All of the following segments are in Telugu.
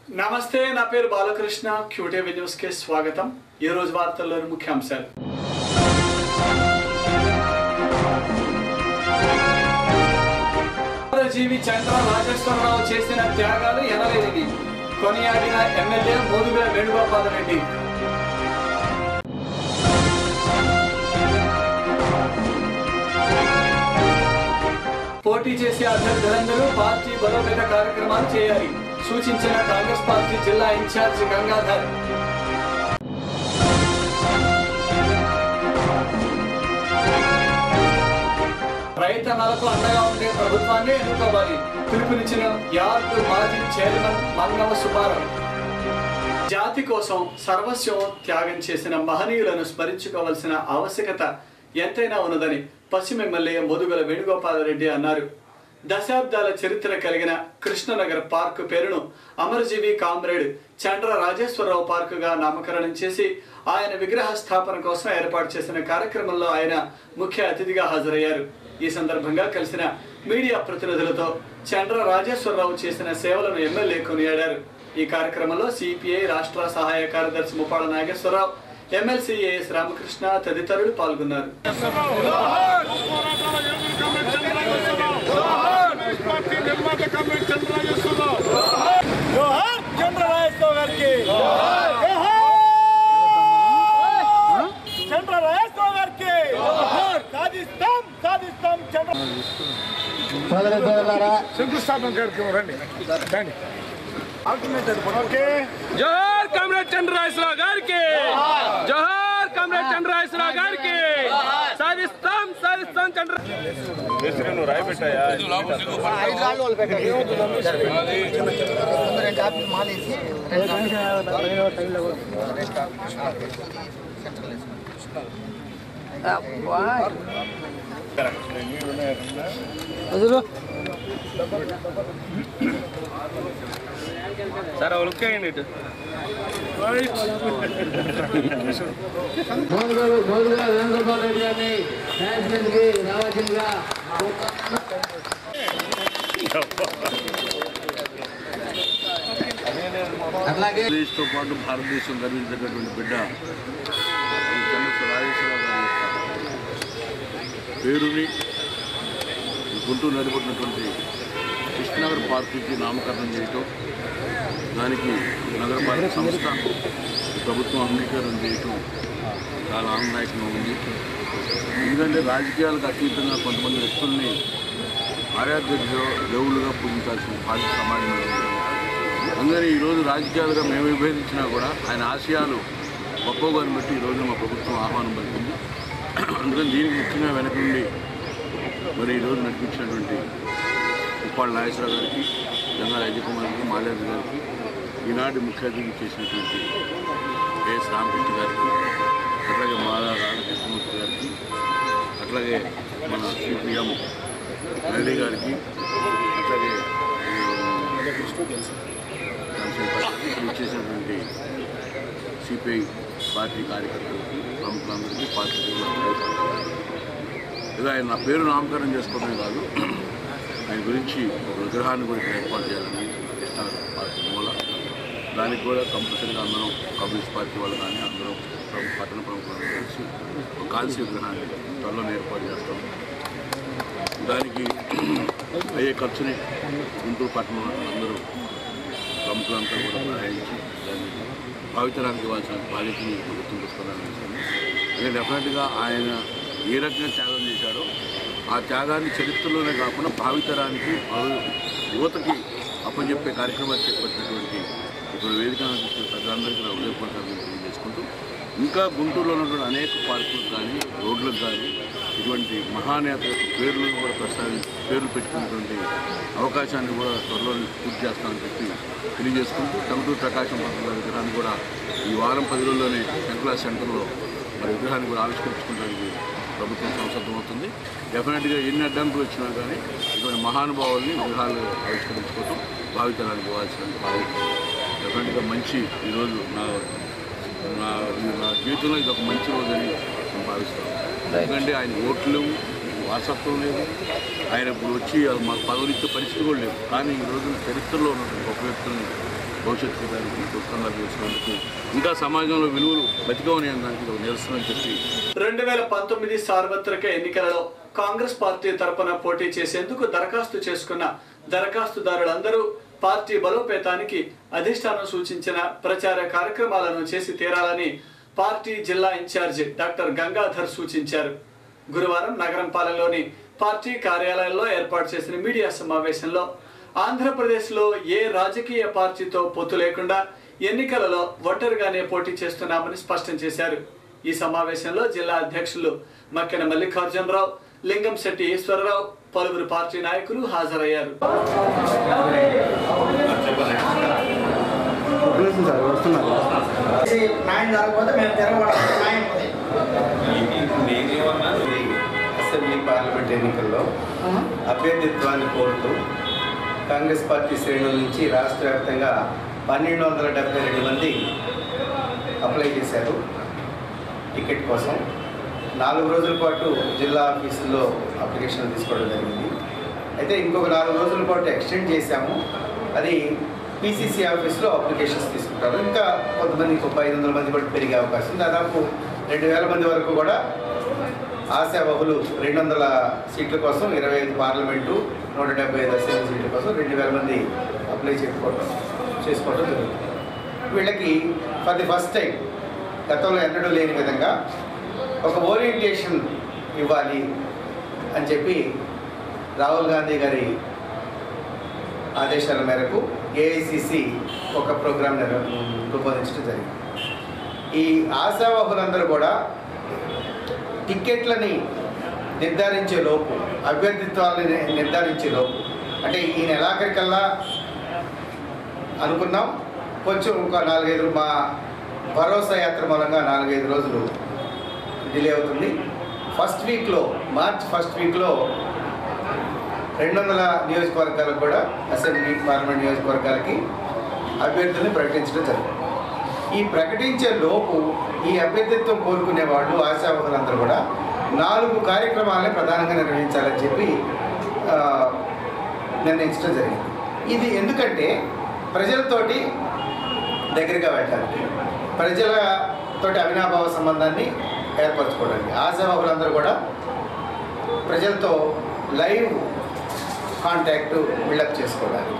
నమస్తే నా పేరు బాలకృష్ణ క్యూటీవీ న్యూస్ కి స్వాగతం ఈ రోజు వార్తల్లోని ముఖ్యాంశాలు జీవి చంద్ర రాజేశ్వరరావు చేసిన త్యాగాలు ఎనలేనివి కొనియాడిన ఎమ్మెల్యే మోదుగుల వేణుగోపాల్ రెడ్డి పోటీ చేసే అభ్యర్థులందరూ పార్టీ బలోపేత కార్యక్రమాలు చేయాలి సూచించిన కాంగ్రెస్ పార్టీ జిల్లా ఇన్ఛార్జి గంగాధర్ రైతన్నలకు అండగా ఉండే ప్రభుత్వాన్ని ఎన్నుకోవాలి పిలుపునిచ్చిన యార్డు మాజీ చైర్మన్ మన్నవ సుబ్బారావు జాతి కోసం సర్వస్వం త్యాగం చేసిన మహనీయులను స్మరించుకోవాల్సిన ఆవశ్యకత ఎంతైనా ఉన్నదని పశ్చిమ ఎమ్మెల్యే మోదుగల వేణుగోపాలరెడ్డి అన్నారు దశాబ్దాల చరిత్ర కలిగిన కృష్ణనగర్ పార్కు పేరును అమరజీవి కామ్రేడ్ చండ్ర రాజేశ్వరరావు పార్కుగా నామకరణం చేసి ఆయన విగ్రహ స్థాపన కోసం ఏర్పాటు చేసిన కార్యక్రమంలో ఆయన ముఖ్య అతిథిగా హాజరయ్యారు ఈ సందర్భంగా కలిసిన మీడియా ప్రతినిధులతో చండ్ర రాజేశ్వరరావు చేసిన సేవలను ఎమ్మెల్యే కొనియాడారు ఈ కార్యక్రమంలో సిపిఐ రాష్ట్ర సహాయ కార్యదర్శి ముప్పాడ నాగేశ్వరరావు ఎమ్మెల్సీ ఏఎస్ రామకృష్ణ తదితరులు పాల్గొన్నారు పార్టీ నిర్మాత కమిటీ చంద్రరాజేశ్వరరావు జోహార్ చంద్రరాజేశ్వర గారికి చంద్రరాజేశ్వర గారికి సాధిస్తాం సాధిస్తాం చంద్ర సోదర సోదరులారా శంకుస్థాపన కార్యక్రమం రండి రండి ఓకే జోహార్ కామ్రేడ్ చంద్రరాజరావు గారికి జోహార్ కామ్రేడ్ చంద్రరాజరావు గారికి సాధిస్తాం సాధిస్తాం చంద్ర సార్ లుక్ అయ్యండి ఇటు మోదుగోలు మోదుగా వేణుగోపాల్ రెడ్డి గారిని మేనేజ్మెంట్ కి రావాల్సిందిగా అట్లాగే దేశంతో పాటు భారతదేశం గర్వించేటటువంటి బిడ్డ ఈ చంద్ర రాజేశ్వరరావు గారి యొక్క పేరుని ఈ గుంటూరు నడిపడినటువంటి కృష్ణనగర్ పార్కుకి నామకరణం చేయటం దానికి నగరపాలక సంస్థ ఈ ప్రభుత్వం అంగీకారం చేయటం చాలా ఆనందదాయకంగా ఉంది ఎందుకంటే రాజకీయాలకు అతీతంగా కొంతమంది వ్యక్తుల్ని ఆరాధ్య దేవ- దేవుళ్ళుగా పూజించాల్సిన బాధ్యత సమాజంలో ఉంది అందుకని ఈరోజు రాజకీయాలుగా మేము విభేదించినా కూడా ఆయన ఆశయాలు గొప్పగాని బట్టి ఈరోజు మా ప్రభుత్వం ఆహ్వానం పలికింది అందుకని దీనికి ముఖ్యంగా వెనక నుండి మరి ఈరోజు నడిపించినటువంటి ఉప్పాళ్ళ నాగేశ్వరరావు గారికి గంగా రాజకుమార్ గారికి మాల్యాద్రి గారికి ఈనాటి ముఖ్య అతిథి చేసినటువంటి ఏఎస్ రామకృష్ణ గారికి అట్లాగే మాలా రామకృష్ణమూర్తి గారికి అట్లాగే మన సిపిఎం మల్లి గారికి అట్లాగే ఇచ్చేసినటువంటి సిపిఐ పార్టీ కార్యకర్తలకి ప్రముఖులందరికీ పార్టీ ఇలా ఆయన నా పేరు నామకరణం చేసుకోవడమే కాదు ఆయన గురించి ఒక విగ్రహాన్ని కూడా ఇక్కడ ఏర్పాటు చేయాలని కృష్ణ పార్టీ మూల దానికి కూడా కంపల్సరీగా అందరం కమ్యూనిస్ట్ పార్టీ వాళ్ళు కానీ అందరం ప్రముఖ పట్టణ ప్రముఖులు కలిసి ఒక కాల్సీ విగ్రహాన్ని త్వరలో ఏర్పాటు చేస్తాం దానికి అయ్యే ఖర్చుని గుంటూరు పట్టణంలో అందరూ ప్రముఖులంతా కూడా సహాయించి దాన్ని భావితరానికి ఇవ్వాల్సిన బాధ్యతని ప్రభుత్వం తీసుకోవాలని అదే డెఫినెట్గా ఆయన ఏ రకంగా త్యాగం చేశాడో ఆ త్యాగాన్ని చరిత్రలోనే కాకుండా భావితరానికి భవి- యువతకి అప్పచెప్పే కార్యక్రమాలు చేపట్టినటువంటి ఇప్పుడు వేదిక అందిస్తున్న ప్రజలందరికీ నా ఉదయపూర్వకంగా తెలియజేసుకుంటూ ఇంకా గుంటూరులో ఉన్నటువంటి అనేక పార్కులకు కానీ రోడ్లకు కానీ ఇటువంటి మహానేత యొక్క పేర్లను కూడా ప్రస్తావించి పేర్లు పెట్టుకున్నటువంటి అవకాశాన్ని కూడా త్వరలో పూర్తి చేస్తామని చెప్పి తెలియజేసుకుంటూ టంగుటూరు ప్రకాశం పంతుల విగ్రహాన్ని కూడా ఈ వారం పది రోజుల్లోనే శంకులా సెంటర్లో మరి విగ్రహాన్ని కూడా ఆవిష్కరించుకోవడానికి ప్రభుత్వం సంసిద్ధమవుతుంది డెఫినెట్గా ఎన్ని అడ్డంకులు వచ్చినా కానీ ఇటువంటి మహానుభావుల్ని విగ్రహాలు ఆవిష్కరించుకోవటం భావితరానికి ఇవ్వాల్సిన బాధ్యత డెఫినెట్గా మంచి ఈరోజు నా నా నా జీవితంలో ఇది ఒక మంచి రోజు అని నేను భావిస్తాను ఎందుకంటే ఆయన ఓట్లు లేవు వారసత్వం లేదు ఆయన ఇప్పుడు వచ్చి మాకు పదవులు ఇచ్చే పరిస్థితి కూడా లేదు కానీ ఈ రోజు చరిత్రలో ఉన్నటువంటి గొప్ప వ్యక్తులను భవిష్యత్తు దానికి పుస్తకాలు చేసుకున్నందుకు ఇంకా సమాజంలో విలువలు బతికవని అనడానికి ఇది ఒక నిరసన అని చెప్పి రెండు వేల పంతొమ్మిది సార్వత్రిక ఎన్నికలలో కాంగ్రెస్ పార్టీ తరపున పోటీ చేసేందుకు దరఖాస్తు చేసుకున్న దరఖాస్తుదారులందరూ పార్టీ బలోపేతానికి అధిష్టానం సూచించిన ప్రచార కార్యక్రమాలను చేసి తీరాలని పార్టీ జిల్లా ఇన్ఛార్జి డాక్టర్ గంగాధర్ సూచించారు గురువారం నగరంపాలెంలోని పార్టీ కార్యాలయంలో ఏర్పాటు చేసిన మీడియా సమావేశంలో ఆంధ్రప్రదేశ్లో ఏ రాజకీయ పార్టీతో పొత్తు లేకుండా ఎన్నికలలో ఒంటరిగానే పోటీ చేస్తున్నామని స్పష్టం చేశారు ఈ సమావేశంలో జిల్లా అధ్యక్షులు మక్కెన మల్లికార్జునరావు లింగంశెట్టి ఈశ్వరరావు పలువురు పార్టీ నాయకులు హాజరయ్యారు న్యాయం జరగకపోతే మేము తిరగబడాలి న్యాయం ఉంది అసెంబ్లీ పార్లమెంట్ ఎన్నికల్లో అభ్యర్థిత్వాన్ని కోరుతూ కాంగ్రెస్ పార్టీ శ్రేణుల నుంచి రాష్ట్ర వ్యాప్తంగా పన్నెండు వందల డెబ్బై రెండు మంది అప్లై చేశారు టికెట్ కోసం నాలుగు రోజుల పాటు జిల్లా ఆఫీసుల్లో అప్లికేషన్ తీసుకోవడం జరిగింది అయితే ఇంకొక నాలుగు రోజుల పాటు ఎక్స్టెండ్ చేశాము అది పీసీసీ ఆఫీస్లో అప్లికేషన్స్ తీసుకుంటారు ఇంకా కొంతమంది ఇంకొక ఐదు వందల మంది కూడా పెరిగే అవకాశం ఉంది. దాదాపు రెండు వేల మంది వరకు కూడా ఆశావహులు రెండు వందల సీట్ల కోసం ఇరవై ఐదు పార్లమెంటు నూట డెబ్బై ఐదు అసెంబ్లీ సీట్ల కోసం రెండు వేల మంది అప్లై చేసుకోవడం చేసుకోవడం జరుగుతుంది వీళ్ళకి ఫర్ ది ఫస్ట్ టైం గతంలో ఎన్నడూ లేని విధంగా ఒక ఓరియంటేషన్ ఇవ్వాలి అని చెప్పి రాహుల్ గాంధీ గారి ఆదేశాల మేరకు ఏఐసిసి ఒక ప్రోగ్రాం నిర్వ- రూపొందించడం జరిగింది ఈ ఆశావాహులందరూ కూడా టిక్కెట్లని నిర్ధారించే లోపు అభ్యర్థిత్వాలని నిర్ధారించే లోపు అంటే ఈ నెలాఖరికల్లా అనుకున్నాం కొంచెం ఒక నాలుగైదు మా భరోసా యాత్ర మూలంగా నాలుగైదు రోజులు డిలే అవుతుంది ఫస్ట్ వీక్లో మార్చ్ ఫస్ట్ వీక్లో రెండు వందల నియోజకవర్గాలకు కూడా అసెంబ్లీ పార్లమెంట్ నియోజకవర్గాలకి అభ్యర్థుల్ని ప్రకటించడం జరిగింది ఈ ప్రకటించే లోపు ఈ అభ్యర్థిత్వం కోరుకునే వాళ్ళు ఆశావహులందరూ కూడా నాలుగు కార్యక్రమాలని ప్రధానంగా నిర్వహించాలని చెప్పి ఆ, నిర్ణయించడం జరిగింది ఇది ఎందుకంటే ప్రజలతోటి దగ్గరగా వెళ్ళడానికి ప్రజలతోటి అవినాభావ సంబంధాన్ని ఏర్పరచుకోవడానికి ఆశావహులందరూ కూడా ప్రజలతో లైవ్ కాంటాక్ట్ బిల్డప్ చేసుకోవడానికి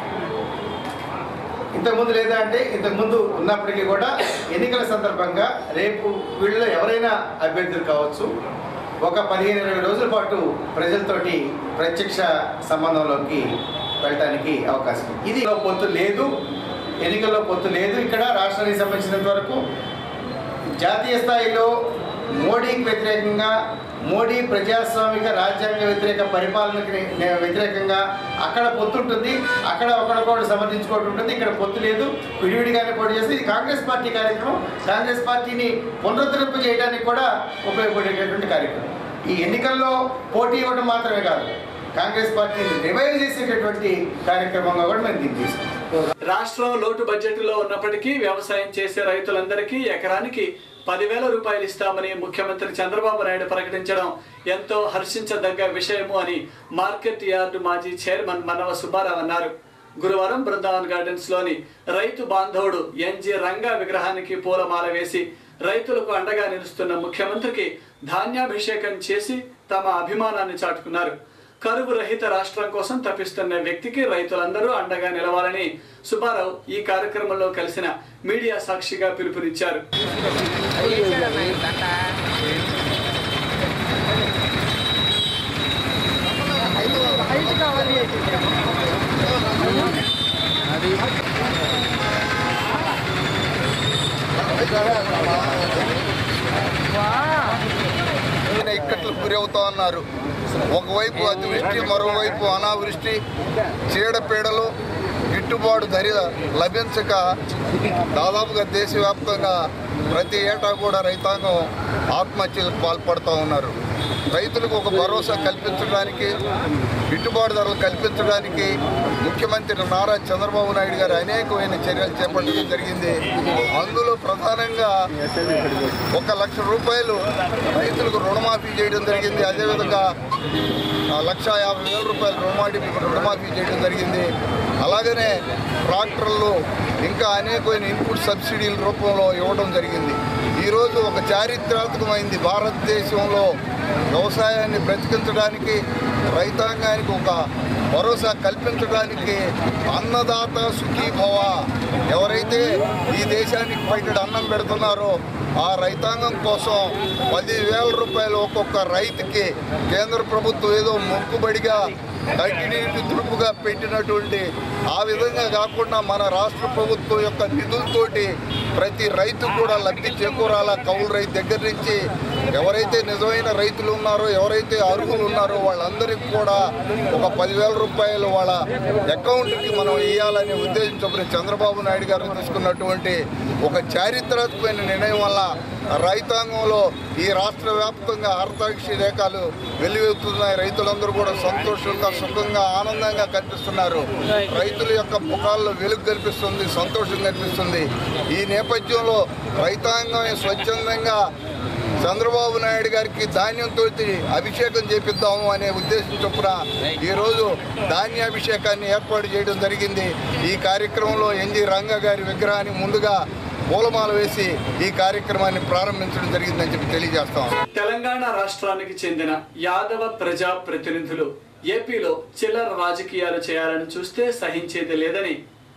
ఇంతకుముందు లేదా అంటే ఇంతకుముందు ఉన్నప్పటికీ కూడా ఎన్నికల సందర్భంగా రేపు వీళ్ళలో ఎవరైనా అభ్యర్థులు కావచ్చు ఒక పదిహేను ఇరవై రోజుల పాటు ప్రజలతోటి ప్రత్యక్ష సంబంధంలోకి వెళ్ళటానికి అవకాశం ఉంది. ఇది పొత్తు లేదు ఎన్నికల్లో పొత్తు లేదు ఇక్కడ రాష్ట్రానికి సంబంధించినంత వరకు జాతీయ స్థాయిలో మోడీకి వ్యతిరేకంగా మోడీ ప్రజాస్వామిక రాజ్యాంగ వ్యతిరేక పరిపాలనకి నే- వ్యతిరేకంగా అక్కడ పొత్తు ఉంటుంది అక్కడ ఒకరికొకరు సమర్థించుకోవడం ఉంటుంది ఇక్కడ పొత్తు లేదు విడివిడిగానే పోటీ చేస్తే ఇది కాంగ్రెస్ పార్టీ కార్యక్రమం కాంగ్రెస్ పార్టీని పునరుద్ధరింపు చేయడానికి కూడా ఉపయోగపడేటటువంటి కార్యక్రమం ఈ ఎన్నికల్లో పోటీ ఇవ్వడం మాత్రమే కాదు కాంగ్రెస్ పార్టీని రివైవ్ చేసేటటువంటి కార్యక్రమంగా కూడా మేము దీన్ని తీసుకుంటాం రాష్ట్రం లోటు బడ్జెట్ లో ఉన్నప్పటికీ వ్యవసాయం చేసే రైతులందరికీ ఎకరానికి పదివేల రూపాయలు ఇస్తామని ముఖ్యమంత్రి చంద్రబాబు నాయుడు ప్రకటించడం ఎంతో హర్షించదగ్గ విషయము అని మార్కెట్ యార్డు మాజీ చైర్మన్ మనవ సుబ్బారావు అన్నారు గురువారం బృందావన్ గార్డెన్స్ లోని రైతు బాంధవుడు ఎన్జి రంగా విగ్రహానికి పూలమాల వేసి రైతులకు అండగా నిలుస్తున్న ముఖ్యమంత్రికి ధాన్యాభిషేకం చేసి తమ అభిమానాన్ని చాటుకున్నారు కరువు రహిత రాష్ట్రం కోసం తప్పిస్తున్న వ్యక్తికి రైతులందరూ అండగా నిలవాలని సుబ్బారావు ఈ కార్యక్రమంలో కలిసిన మీడియా సాక్షిగా పిలుపునిచ్చారు ఇక్కట్లు గురవుతా ఉన్నారు ఒకవైపు అతివృష్టి మరోవైపు అనావృష్టి చీడపీడలు గిట్టుబాటు ధర లభించక దాదాపుగా దేశవ్యాప్తంగా ప్రతి ఏటా కూడా రైతాంగం ఆత్మహత్యలకు పాల్పడుతూ ఉన్నారు రైతులకు ఒక భరోసా కల్పించడానికి గిట్టుబాటు ధరలు కల్పించడానికి ముఖ్యమంత్రి నారా చంద్రబాబు నాయుడు గారు అనేకమైన చర్యలు చేపట్టడం జరిగింది అందులో ప్రధానంగా ఒక లక్ష రూపాయలు రైతులకు రుణమాఫీ చేయడం జరిగింది అదేవిధంగా ఆ, లక్ష యాభై వేల రూపాయలు రుణమాఫీ రుణమాఫీ చేయడం జరిగింది అలాగనే ట్రాక్టర్లు ఇంకా అనేకమైన ఇన్పుట్ సబ్సిడీల రూపంలో ఇవ్వడం జరిగింది ఈరోజు ఒక చారిత్రాత్మకమైంది భారతదేశంలో వ్యవసాయాన్ని బ్రతికించడానికి రైతాంగానికి ఒక భరోసా కల్పించడానికి అన్నదాత సుఖీభవ ఎవరైతే ఈ దేశానికి బయట అన్నం పెడుతున్నారో ఆ రైతాంగం కోసం పదివేల రూపాయలు ఒక్కొక్క రైతుకి కేంద్ర ప్రభుత్వం ఏదో మొక్కుబడిగా కంటిన్యూటీ తుడుపుగా పెట్టినటువంటి ఆ విధంగా కాకుండా మన రాష్ట్ర ప్రభుత్వం యొక్క నిధులతోటి ప్రతి రైతు కూడా లబ్ధి చేకూరాల కౌలు రైతు దగ్గర నుంచి ఎవరైతే నిజమైన రైతులు ఉన్నారో ఎవరైతే అర్హులు ఉన్నారో వాళ్ళందరికీ కూడా ఒక పదివేల రూపాయలు వాళ్ళ అకౌంట్కి మనం ఇవ్వాలనే ఉద్దేశం చొప్పున చంద్రబాబు నాయుడు గారు తీసుకున్నటువంటి ఒక చారిత్రాత్మకమైన నిర్ణయం వల్ల రైతాంగంలో ఈ రాష్ట్ర వ్యాప్తంగా ఆర్థాక్షి రేఖలు వెల్లువెత్తున్నాయి రైతులందరూ కూడా సంతోషంగా సుఖంగా ఆనందంగా కనిపిస్తున్నారు రైతుల యొక్క ముఖాల్లో వెలుగు కనిపిస్తుంది సంతోషం కనిపిస్తుంది ఈ నేపథ్యంలో రైతాంగం స్వచ్ఛందంగా చంద్రబాబు నాయుడు గారికి ధాన్యంతో అభిషేకం చేపిద్దాము అనే ఉద్దేశం చొప్పున ఈరోజు ధాన్యాభిషేకాన్ని ఏర్పాటు చేయడం జరిగింది ఈ కార్యక్రమంలో ఎన్జి రంగ గారి విగ్రహాన్ని ముందుగా పూలమాల వేసి ఈ కార్యక్రమాన్ని ప్రారంభించడం జరిగిందని చెప్పి తెలియజేస్తాం తెలంగాణ రాష్ట్రానికి చెందిన యాదవ ప్రజా ప్రతినిధులు ఏపీలో చిల్లర రాజకీయాలు చేయాలని చూస్తే సహించేది లేదని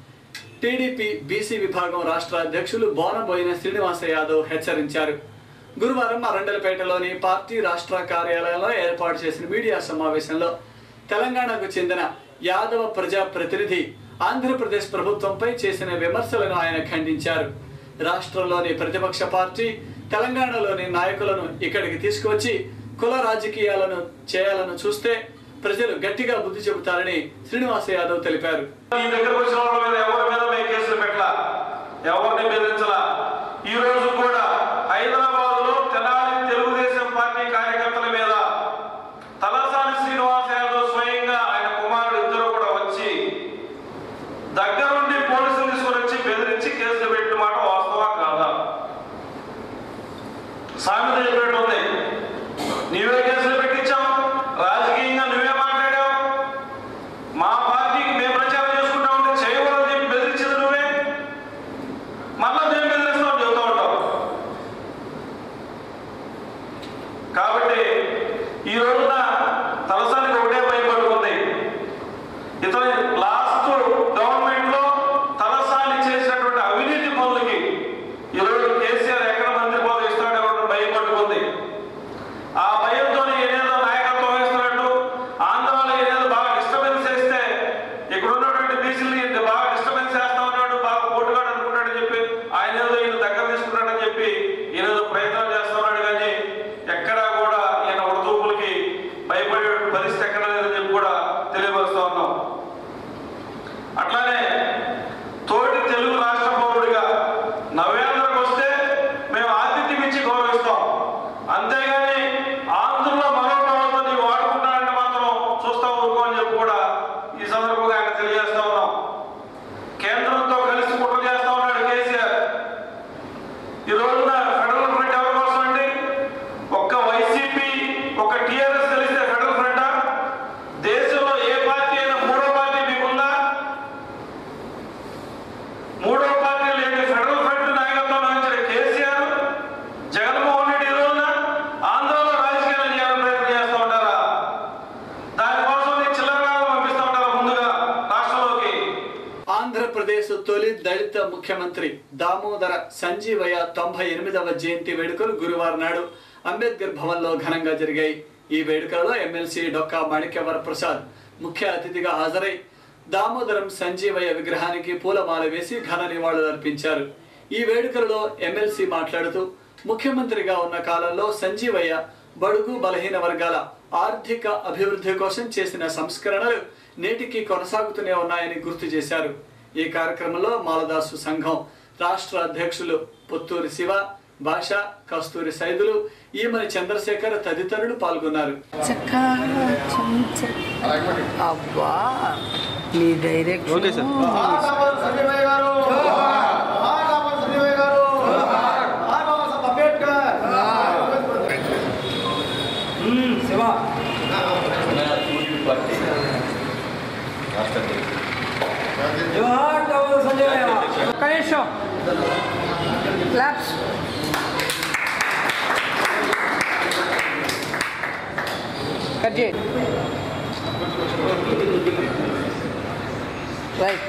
టీడీపీ బీసీ విభాగం రాష్ట్ర అధ్యక్షులు బోనబోయిన శ్రీనివాస యాదవ్ హెచ్చరించారు గురువారం అరండలపేటలోని పార్టీ రాష్ట్ర కార్యాలయంలో ఏర్పాటు చేసిన మీడియా సమావేశంలో తెలంగాణకు చెందిన యాదవ ప్రజా ప్రతినిధి ఆంధ్రప్రదేశ్ ప్రభుత్వంపై చేసిన విమర్శలను ఆయన ఖండించారు రాష్ట్రంలోని ప్రతిపక్ష పార్టీ తెలంగాణలోని నాయకులను ఇక్కడికి తీసుకువచ్చి కుల రాజకీయాలను చేయాలను చూస్తే ప్రజలు గట్టిగా బుద్ధి చెబుతారని శ్రీనివాస యాదవ్ తెలిపారు ఈ దగ్గరకు వచ్చిన వాళ్ళ మీద ఎవరి మీద మేము కేసులు పెట్టలా ఎవరిని బెదిరించలా ఈ రోజు కూడా హైదరాబాద్ లో తెనాలి తెలుగుదేశం పార్టీ కార్యకర్తల మీద తలసాని శ్రీనివాస యాదవ్ స్వయంగా ఆయన కుమారుడు ఇద్దరు కూడా వచ్చి దగ్గరుండి పోలీసులు తీసుకొని వచ్చి బెదిరించి కేసులు పెట్టిన మాట వాస్తవా కాదా సామెత చెప్పినట్టు ఉంది నీవే కేసులు పెట్టించావు రాజకీయంగా నువ్వే మాట్లాడావు మా పార్టీకి మేము ప్రచారం చేసుకుంటా ఉంటే చేయకూడదని చెప్పి బెదిరించింది నువ్వే మళ్ళా మేము బెదిరిస్తాం చెబుతూ ఉంటాం కాబట్టి ఈ రోజున తలసానికి ఒకటే భయపడుతుంది ఇతని లాస్ట్ గవర్నమెంట్ లో తలసాని చేసినటువంటి అవినీతి పనులకి ఈరోజు కేసీఆర్ ఎక్కడ మంత్రి పదవి ఇస్తాడో భయపడుకుంది ఆ భయంతో ఏదేదో నాయకత్వం వహిస్తున్నట్టు ఆంధ్రాలో ఏదేదో బాగా డిస్టర్బెన్స్ చేస్తే ఇక్కడ ఉన్నటువంటి బీసీలు బాగా డిస్టర్బెన్స్ చేస్తా ఉన్నాడు బాగా పోటుగాడు అనుకుంటాడని చెప్పి ఆయన ఏదో ఈయన దగ్గర తీసుకున్నాడని చెప్పి ఈయన ఏదో ప్రయత్నాలు చేస్తా ఉన్నాడు కానీ ఎక్కడా కూడా ఈయన ఉడతూపులకి భయపడే పరిస్థితి ఎక్కడ లేదని చెప్పి కూడా తెలియపరుస్తా ఉన్నాం అట్లానే తోటి తెలుగు రాష్ట్ర పౌరుడిగా నవ్యాంధ్రకు వస్తే మేము ఆతిథ్యం ఇచ్చి గౌరవిస్తాం అంతేగాని ఆంధ్రుల మనోభావాలతో నీవు వాడుకుంటానంటే మాత్రం చూస్తా ఊరుకో అని చెప్పి కూడా ఈ సందర్భంగా ఆయన తెలియజేస్తా ఉన్నాం కేంద్రంతో కలిసి కుట్ర చేస్తా ఉన్నాడు కేసీఆర్ ఈ రోజున ఫెడరల్ ఫ్రంట్ ఎవరి కోసం అండి ఒక్క వైసీపీ ఒక టీఆర్ఎస్ కలిస్తే ఫెడరల్ ఫ్రంటా దేశంలో ఏ పార్టీ అయినా మూడో పార్టీ మీకుందా మూడో పార్టీ లేని ఫెడరల్ ఫ్రంట్ నాయకత్వం వహించిన కేసీఆర్ జగన్మోహన్ రెడ్డి ఈ రోజున ఆంధ్రలో రాజకీయాలు చేయాలని ప్రయత్నం చేస్తూ ఉంటారా దానికోసం ఈ చిల్లరగా పంపిస్తూ ఉంటారా ముందుగా రాష్ట్రంలోకి ఆంధ్రప్రదేశ్ తొలి దళిత ముఖ్యమంత్రి దామోదర సంజీవయ్య తొంభై ఎనిమిదవ జయంతి వేడుకలు గురువారం నాడు అంబేద్కర్ భవన్లో ఘనంగా జరిగాయి ఈ వేడుకలలో ఎమ్మెల్సీ డొక్కా మాణిక్యవర ప్రసాద్ ముఖ్య అతిథిగా హాజరై దామోదరం సంజీవయ్య విగ్రహానికి పూలమాల వేసి ఘన నివాళులు అర్పించారు ఈ వేడుకలలో ఎమ్మెల్సీ మాట్లాడుతూ ముఖ్యమంత్రిగా ఉన్న కాలంలో సంజీవయ్య బడుగు బలహీన వర్గాల ఆర్థిక అభివృద్ధి కోసం చేసిన సంస్కరణలు నేటికి కొనసాగుతూనే ఉన్నాయని గుర్తు చేశారు ఈ కార్యక్రమంలో మాలదాసు సంఘం రాష్ట్ర అధ్యక్షులు పుత్తూరి శివ భాష కస్తూరి సైదులు ఈమని చంద్రశేఖర్ తదితరులు పాల్గొన్నారు అబ్బా నీ డైరెక్షన్ ఓకే సార్. సంజయ్ గారు సంజయ్ గారు బాబాసాహెబ్ అంబేద్కర్ శివ జోహార్ బాబా సంజయ్ ఒక్క నిమిషం క్లాప్స్ కట్ చేయి రైట్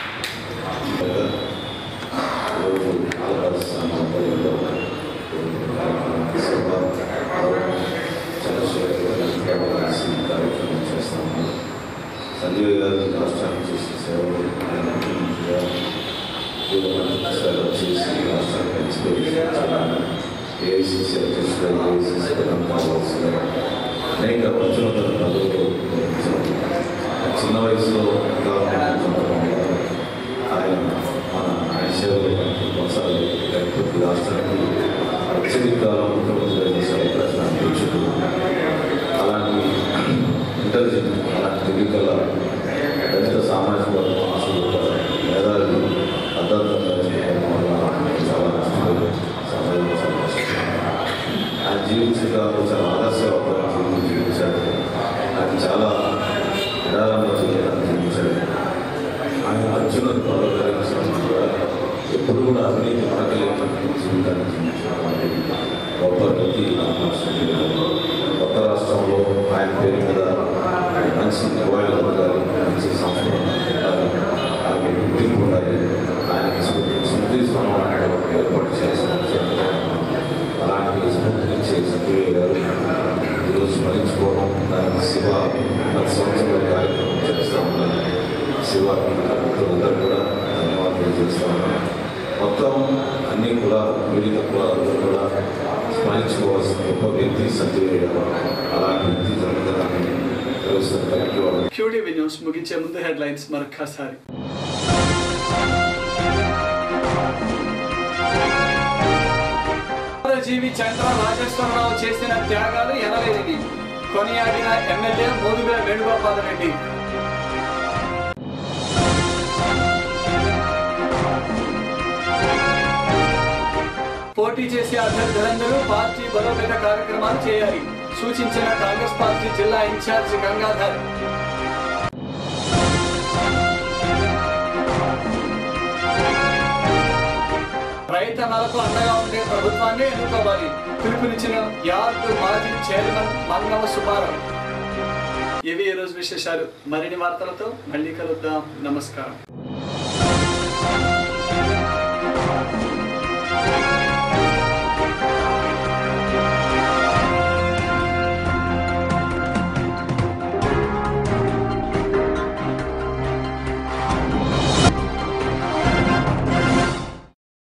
సంజయ్ గారు రాష్ట్రానికి చేసిన సేవలు ఆయన ముఖ్యమంత్రిగా వివిధ సేవలు చేసి రాష్ట్రానికి ఎక్స్పీరియన్స్ ఏఐసిసి అధ్యక్షుడు ఏఐసిసి ప్రధాన కార్యదర్శిగా అనేక అత్యున్నత పదవులు నిర్వహించారు. చిన్న వయసులో గవర్నమెంట్ చంపడం వల్ల ఆయన మన ఆయన సేవలు కొనసాగి లేకపోతే రాష్ట్రానికి అత్యధిక కాలం ముఖ్యమంత్రిగా చేసే అవకాశం అధ్యక్షుడు అలాంటి ఇంటెలిజెంట్ అలాంటి తెలివికల దళిత సామాజిక వర్గం ఆశలు మేధావులు అర్థార్థంగా చేసుకోవడం వల్ల చాలా నష్టపోయి సమాజంలో చాలా నష్టపోయారు ఆయన జీవించడంలో చాలా ఆదర్శవంతమైన జీవితం జీవించాడు ఆయన చాలా నిరాళంగా జీవితాన్ని జీవించాడు ఆయన అర్జునుడు పదవి కూడా ఎప్పుడు కూడా అవినీతి మరకలేని జీవితాన్ని జీవించడం అనేది గొప్ప వ్యక్తి కొత్త రాష్ట్రంలో ఆయన పేరు మీద మంచి నిర్వహణ ఉండాలి మంచి సంస్కరణ ఉండాలి ఆయనకి గుర్తింపు ఉండాలి ఆయనకి స్మృతి స్మృతి స్మరణ అనేది ఒకటి ఏర్పాటు చేసిన అలాంటి స్మృతినిచ్చే సభ్యులు గారు ఈరోజు స్మరించుకోవడం దానికి శివ ప్రతి సంవత్సరం కార్యక్రమం చేస్తూ ఉన్నాను శివ మిత్రులందరూ కూడా ధన్యవాదాలు చేస్తూ ఉన్నాను మొత్తం అన్ని కూడా వివిధ కులాలు కూడా స్మరించుకోవాల్సిన గొప్ప వ్యక్తి సంజయ్ గారు అలాంటి వ్యక్తి జరుగుతారని తెలుస్తున్న కలిగి వాళ్ళు క్యూటీవీ న్యూస్ ముగించే ముందు హెడ్లైన్స్ మరొక్కసారి జీవి చంద్ర రాజేశ్వరరావు చేసిన త్యాగాలు ఎనలేనివి కొనియాడిన ఎమ్మెల్యే మోదుగుల వేణుగోపాల్ రెడ్డి పోటీ చేసే అభ్యర్థులందరూ పార్టీ బలోపేత కార్యక్రమాలు చేయాలి సూచించిన కాంగ్రెస్ పార్టీ జిల్లా ఇన్ఛార్జ్ గంగాధర్ రైతన్నలకు అండగా ఉండే ప్రభుత్వాన్ని ఎన్నుకోవాలి పిలుపునిచ్చిన యార్డు మాజీ చైర్మన్ మన్నవ సుబ్బారావు ఇవి ఈ రోజు విశేషాలు మరిన్ని వార్తలతో మళ్ళీ కలుద్దాం నమస్కారం